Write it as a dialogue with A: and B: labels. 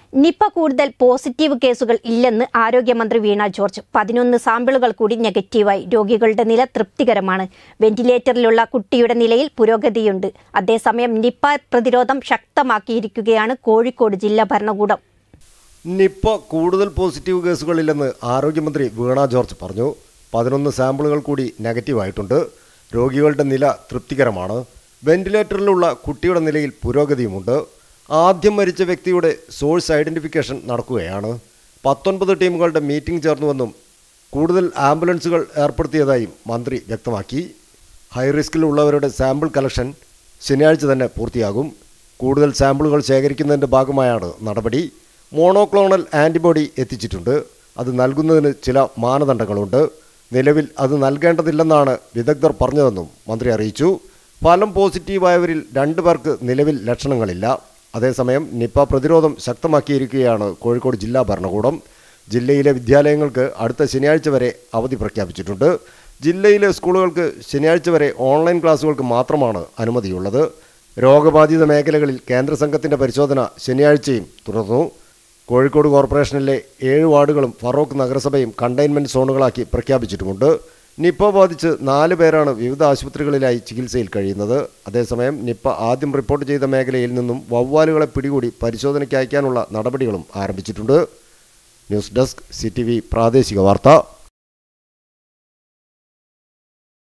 A: Nipah കൂടുതൽ positive കേസുകൾ ഇല്ലെന്ന് ആരോഗ്യമന്ത്രി വീണ ജോർജ് പതിനൊന്ന് സാമ്പിളുകൾ കൂടി നെഗറ്റീവായി രോഗികളുടെ നില തൃപ്തികരമാണ് വെന്റിലേറ്ററിലുള്ള കുട്ടിയുടെ നിലയിൽ പുരോഗതിയുണ്ട് അതേസമയം നിപ്പ പ്രതിരോധം ശക്തമാക്കിയിരിക്കുകയാണ് കോഴിക്കോട് ജില്ലാ ഭരണകൂടം
B: നിപ്പ കൂടുതൽ പോസിറ്റീവ് കേസുകളില്ലെന്ന് ആരോഗ്യമന്ത്രി വീണ ജോർജ് പറഞ്ഞു പതിനൊന്ന് സാമ്പിളുകൾ കൂടി നെഗറ്റീവായിട്ടുണ്ട് രോഗികളുടെ നില തൃപ്തികരമാണ് വെന്റിലേറ്ററിലുള്ള കുട്ടിയുടെ നിലയിൽ പുരോഗതിയുമുണ്ട് ആദ്യം മരിച്ച വ്യക്തിയുടെ സോഴ്സ് ഐഡന്റിഫിക്കേഷൻ നടക്കുകയാണ് പത്തൊൻപത് ടീമുകളുടെ മീറ്റിംഗ് ചേർന്നുവെന്നും കൂടുതൽ ആംബുലൻസുകൾ ഏർപ്പെടുത്തിയതായും മന്ത്രി വ്യക്തമാക്കി ഹൈറിസ്കിൽ ഉള്ളവരുടെ സാമ്പിൾ കളക്ഷൻ ശനിയാഴ്ച തന്നെ പൂർത്തിയാകും കൂടുതൽ സാമ്പിളുകൾ ശേഖരിക്കുന്നതിൻ്റെ ഭാഗമായാണ് നടപടി മോണോക്ലോണൽ ആൻറ്റിബോഡി എത്തിച്ചിട്ടുണ്ട് അത് നൽകുന്നതിന് ചില മാനദണ്ഡങ്ങളുണ്ട് നിലവിൽ അത് നൽകേണ്ടതില്ലെന്നാണ് വിദഗ്ധർ പറഞ്ഞതെന്നും മന്ത്രി അറിയിച്ചു ഫലം പോസിറ്റീവായവരിൽ രണ്ടു പേർക്ക് നിലവിൽ ലക്ഷണങ്ങളില്ല അതേസമയം നിപ്പ പ്രതിരോധം ശക്തമാക്കിയിരിക്കുകയാണ് കോഴിക്കോട് ജില്ലാ ഭരണകൂടം ജില്ലയിലെ വിദ്യാലയങ്ങൾക്ക് അടുത്ത ശനിയാഴ്ച വരെ അവധി പ്രഖ്യാപിച്ചിട്ടുണ്ട് ജില്ലയിലെ സ്കൂളുകൾക്ക് ശനിയാഴ്ച വരെ ഓൺലൈൻ ക്ലാസുകൾക്ക് മാത്രമാണ് അനുമതിയുള്ളത് രോഗബാധിത മേഖലകളിൽ കേന്ദ്ര സംഘത്തിന്റെ പരിശോധന ശനിയാഴ്ചയും തുടർന്നു കോഴിക്കോട് കോർപ്പറേഷനിലെ ഏഴ് വാർഡുകളും ഫറോക്ക് നഗരസഭയും കണ്ടെയ്ൻമെന്റ് സോണുകളാക്കി പ്രഖ്യാപിച്ചിട്ടുമുണ്ട് നിപ്പ ബാധിച്ച് നാല് പേരാണ് വിവിധ ആശുപത്രികളിലായി ചികിത്സയിൽ കഴിയുന്നത് അതേസമയം നിപ്പ ആദ്യം റിപ്പോർട്ട് ചെയ്ത മേഖലയിൽ നിന്നും വവ്വാലുകളെ പിടികൂടി പരിശോധനയ്ക്ക് അയക്കാനുള്ള നടപടികളും ആരംഭിച്ചിട്ടുണ്ട് ന്യൂസ് ഡെസ്ക് സി പ്രാദേശിക വാർത്ത